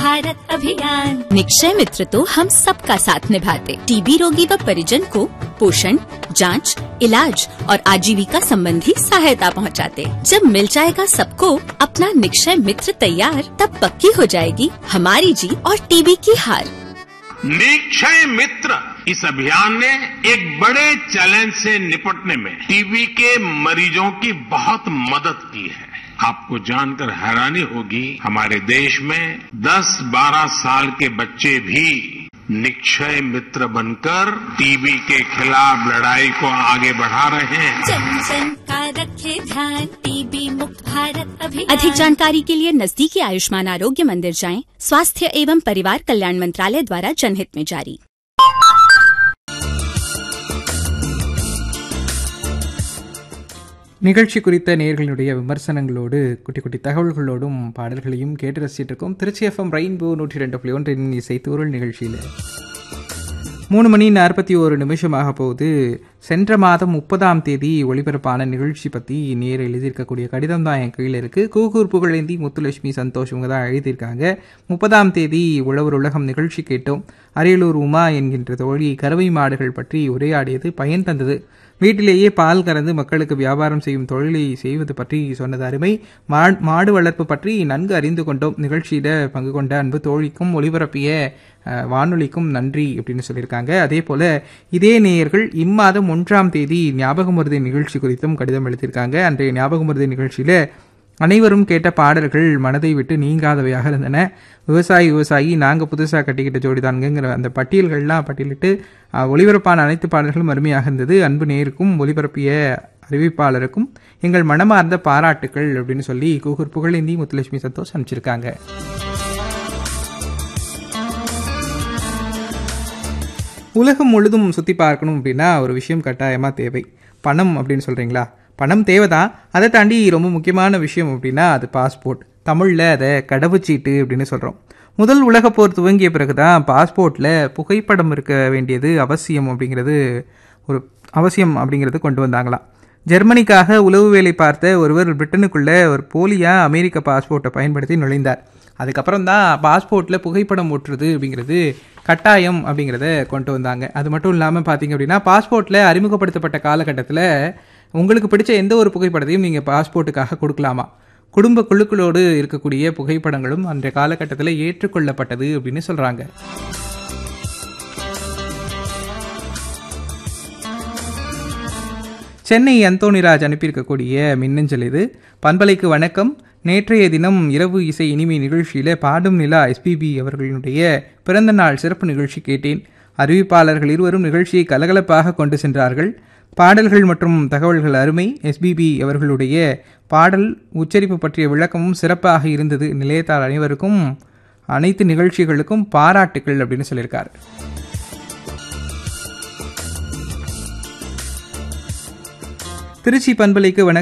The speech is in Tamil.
भारत अभियान निक्षय मित्र तो हम सबका साथ निभाते टीबी रोगी व परिजन को पोषण जांच, इलाज और आजीविका संबंधी सहायता पहुंचाते। जब मिल जाएगा सबको अपना निक्षय मित्र तैयार तब पक्की हो जाएगी हमारी जीत और टीबी की हार निक्षय मित्र इस अभियान ने एक बड़े चैलेंज से निपटने में टीबी के मरीजों की बहुत मदद की है आपको जानकर हैरानी होगी हमारे देश में 10-12 साल के बच्चे भी निक्षय मित्र बनकर टीबी के खिलाफ लड़ाई को आगे बढ़ा रहे हैं जन जन का रखे ध्यान टीबी मुक्त भारत अभियान अधिक जानकारी के लिए नजदीकी आयुष्मान आरोग्य मंदिर जाएं स्वास्थ्य एवं परिवार कल्याण मंत्रालय द्वारा जनहित में जारी நிகழ்ச்சி குறித்த நேர்களுடைய விமர்சனங்களோடு குட்டி குட்டி தகவல்களோடும் பாடல்களையும் கேட்டு ரசிச்சிட்டு இருக்கோம் திருச்சி எஃப்எம் ரெயின்போ நூற்றி ரெண்டு புள்ளி ஒன்றின் இசைத்தூரல் நிகழ்ச்சியில் மூணு மணி நாற்பத்தி ஒரு நிமிஷமாக போகுது சென்ற மாதம் முப்பதாம் தேதி ஒளிபரப்பான நிகழ்ச்சி பற்றி நேர் எழுதியிருக்கக்கூடிய கடிதம் தான் என் கையில் இருக்குது கூகூர் புகழேந்தி முத்துலட்சுமி சந்தோஷ் இவங்க தான் எழுதியிருக்காங்க முப்பதாம் தேதி உழவர் உலகம் நிகழ்ச்சி கேட்டோம் அரியலூர் உமா என்கின்ற தோழி கறவை மாடுகள் பற்றி உரையாடியது பயன் தந்தது வீட்டிலேயே பால் கறந்து மக்களுக்கு வியாபாரம் செய்யும் தொழிலை செய்வது பற்றி சொன்னது அருமை மா- மாடு வளர்ப்பு பற்றி நன்கு அறிந்து கொண்டோம் நிகழ்ச்சியில பங்கு கொண்ட அன்பு தோழிக்கும் ஒளிபரப்பிய அஹ், வானொலிக்கும் நன்றி அப்படின்னு சொல்லியிருக்காங்க அதே போல இதே நேயர்கள் இம்மாதம் ஒன்றாம் தேதி ஞாபகமருதி நிகழ்ச்சி குறித்தும் கடிதம் எழுதியிருக்காங்க அன்றைய ஞாபகமருதி நிகழ்ச்சியில அனைவரும் கேட்ட பாடல்கள் மனதை விட்டு நீங்காதவையாக இருந்தன விவசாயி விவசாயி நாங்கள் புதுசாக கட்டிக்கிட்ட ஜோடிதான்ங்கிற அந்த பட்டியல்கள்லாம் பட்டியலிட்டு அஹ், ஒளிபரப்பான அனைத்து பாடல்களும் அருமையாக இருந்தது அன்பு நேருக்கும் ஒளிபரப்பிய அறிவிப்பாளருக்கும் எங்கள் மனமார்ந்த பாராட்டுக்கள் அப்படின்னு சொல்லி கூகூர் புகழேந்தி முத்துலட்சுமி சந்தோஷ் அனுப்பிச்சிருக்காங்க உலகம் முழுதும் சுற்றி பார்க்கணும் அப்படின்னா ஒரு விஷயம் கட்டாயமாக தேவை பணம் அப்படின்னு சொல்கிறீங்களா பணம் தேவைதான் அதை தாண்டி ரொம்ப முக்கியமான விஷயம் அப்படின்னா அது பாஸ்போர்ட் தமிழில் அதை கடவுச்சீட்டு அப்படின்னு சொல்கிறோம் முதல் உலகப் போர் துவங்கிய பிறகு தான் பாஸ்போர்ட்டில் புகைப்படம் இருக்க வேண்டியது அவசியம் அப்படிங்கிறது ஒரு அவசியம் அப்படிங்கிறது கொண்டு வந்தாங்களாம் ஜெர்மனிக்காக உளவு வேலை பார்த்த ஒருவர் பிரிட்டனுக்குள்ள ஒரு போலியா அமெரிக்க பாஸ்போர்ட்டை பயன்படுத்தி நுழைந்தார் அதுக்கப்புறம் தான் பாஸ்போர்ட்டில் புகைப்படம் ஒட்டுறது அப்படிங்கிறது கட்டாயம் அப்படிங்கிறத கொண்டு வந்தாங்க அது மட்டும் இல்லாமல் பார்த்தீங்க அப்படின்னா பாஸ்போர்ட்டில் அறிமுகப்படுத்தப்பட்ட காலகட்டத்தில் உங்களுக்கு பிடிச்ச எந்த ஒரு புகைப்படத்தையும் நீங்கள் பாஸ்போர்ட்டுக்காக கொடுக்கலாமா குடும்ப குழுக்களோடு இருக்கக்கூடிய புகைப்படங்களும் அன்றைய காலகட்டத்தில் ஏற்றுக்கொள்ளப்பட்டது அப்படின்னு சொல்கிறாங்க சென்னை அந்தோணிராஜ் அனுப்பியிருக்கக்கூடிய மின்னஞ்சல் இது பண்பலைக்கு வணக்கம் நேற்றைய தினம் இரவு இசை இனிமை நிகழ்ச்சியில் பாடும் நிலா எஸ்பிபி அவர்களுடைய பிறந்த நாள் சிறப்பு நிகழ்ச்சி கேட்டேன் அறிவிப்பாளர்கள் இருவரும் நிகழ்ச்சியை கலகலப்பாக கொண்டு சென்றார்கள் பாடல்கள் மற்றும் தகவல்கள் அருமை எஸ்பிபி அவர்களுடைய பாடல் உச்சரிப்பு பற்றிய விளக்கமும் சிறப்பாக இருந்தது நிலையத்தார் அனைவருக்கும் அனைத்து நிகழ்ச்சிகளுக்கும் பாராட்டுக்கள் அப்படின்னு சொல்லியிருக்காரு திருச்சி பண்பலைக்கு வணக்கம்